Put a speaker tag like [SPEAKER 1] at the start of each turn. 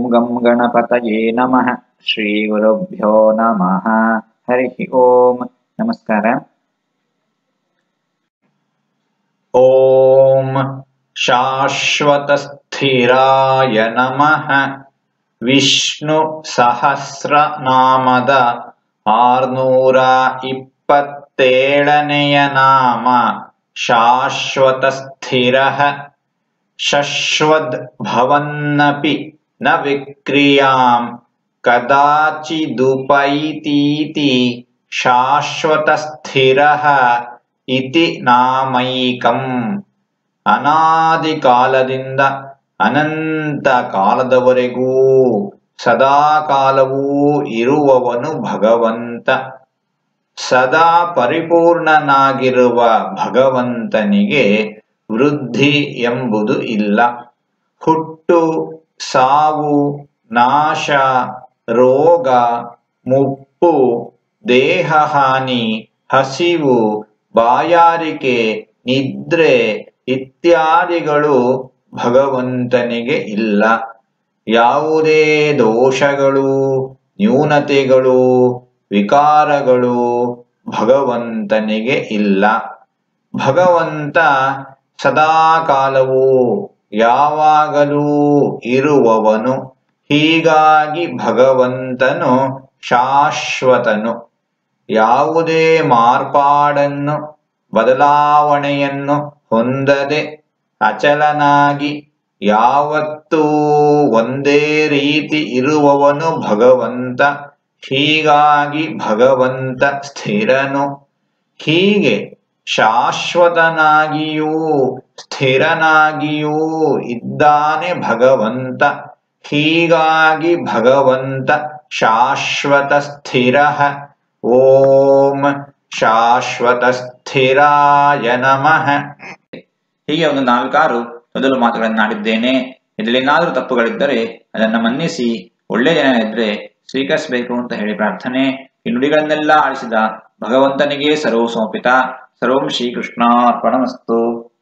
[SPEAKER 1] ಗಂ ಗಣಪತಯೇ ನಮಃ ಶ್ರೀ ಗುರುಭ್ಯೋ ನಮಃ ಹರಿ ಓಂ ನಮಸ್ಕಾರ
[SPEAKER 2] ॐ ಶಾಶ್ವತಸ್ಥಿರಾಯ ನಮಃ ವಿಷ್ಣು ಸಹಸ್ರನಾಮದ ಆರ್ನೂರ ಇಪ್ಪತ್ತೇಳನೆಯ ನಾಮ ಶಾಶ್ವತಸ್ಥಿರ ಶಶ್ವದ್ ಭವನ್ನಪಿ ನ ವಿಕ್ರಿಯಾಂ ಕದಾಚಿದುಪೈತೀತಿ ಶಾಶ್ವತಸ್ಥಿರಃ ಇತಿ ನಾಮೈಕಂ ಅನಾದಿ ಕಾಲದಿಂದ ಅನಂತ ಕಾಲದವರೆಗೂ ಸದಾ ಕಾಲವೂ ಇರುವವನು ಭಗವಂತ ಸದಾ ಪರಿಪೂರ್ಣನಾಗಿರುವ ಭಗವಂತನಿಗೆ ವೃದ್ಧಿ ಎಂಬುದು ಇಲ್ಲ ಹುಟ್ಟು ಸಾವು ನಾಶ ರೋಗ ಮುಪ್ಪು ದೇಹಹಾನಿ ಹಸಿವು ಬಾಯಾರಿಕೆ ನಿದ್ರೆ ಇತ್ಯಾದಿಗಳು ಭಗವಂತನಿಗೆ ಇಲ್ಲ ಯಾವುದೇ ದೋಷಗಳು ನ್ಯೂನತೆಗಳು ವಿಕಾರಗಳು ಭಗವಂತನಿಗೆ ಇಲ್ಲ ಭಗವಂತ ಸದಾಕಾಲವೂ ಯಾವಾಗಲೂ ಇರುವವನು ಹೀಗಾಗಿ ಭಗವಂತನು ಶಾಶ್ವತನು ಯಾವುದೇ ಮಾರ್ಪಾಡನ್ನು ಬದಲಾವಣೆಯನ್ನು ಹೊಂದದೆ ಅಚಲನಾಗಿ ಯಾವತ್ತೂ ಒಂದೇ ರೀತಿ ಇರುವವನು ಭಗವಂತ ಹೀಗಾಗಿ ಭಗವಂತ ಸ್ಥಿರನು ಹೀಗೆ ಶಾಶ್ವತನಾಗಿಯೂ ಸ್ಥಿರನಾಗಿಯೂ ಇದ್ದಾನೆ ಭಗವಂತ ಹೀಗಾಗಿ ಭಗವಂತ ಶಾಶ್ವತ ಸ್ಥಿರ ಓಂ ಶಾಶ್ವತ ಸ್ಥಿರಾಯ ನಮಃ
[SPEAKER 1] ಹೀಗೆ ಒಂದು ನಾಲ್ಕಾರು ಮೊದಲು ಮಾತುಗಳನ್ನಾಡಿದ್ದೇನೆ ಇದರಲ್ಲೇನಾದರೂ ತಪ್ಪುಗಳಿದ್ದರೆ ಅದನ್ನು ಮನ್ನಿಸಿ ಒಳ್ಳೆಯ ಜನ ಇದ್ರೆ ಸ್ವೀಕರಿಸಬೇಕು ಅಂತ ಹೇಳಿ ಪ್ರಾರ್ಥನೆ ಈ ನುಡಿಗಳನ್ನೆಲ್ಲ ಆಳಿಸಿದ ಭಗವಂತನಿಗೆ ಸರ್ವ ಸಮರ್ಪಿತ ಸರ್ವಂ ಶ್ರೀಕೃಷ್ಣಾರ್ಪಣಮಸ್ತು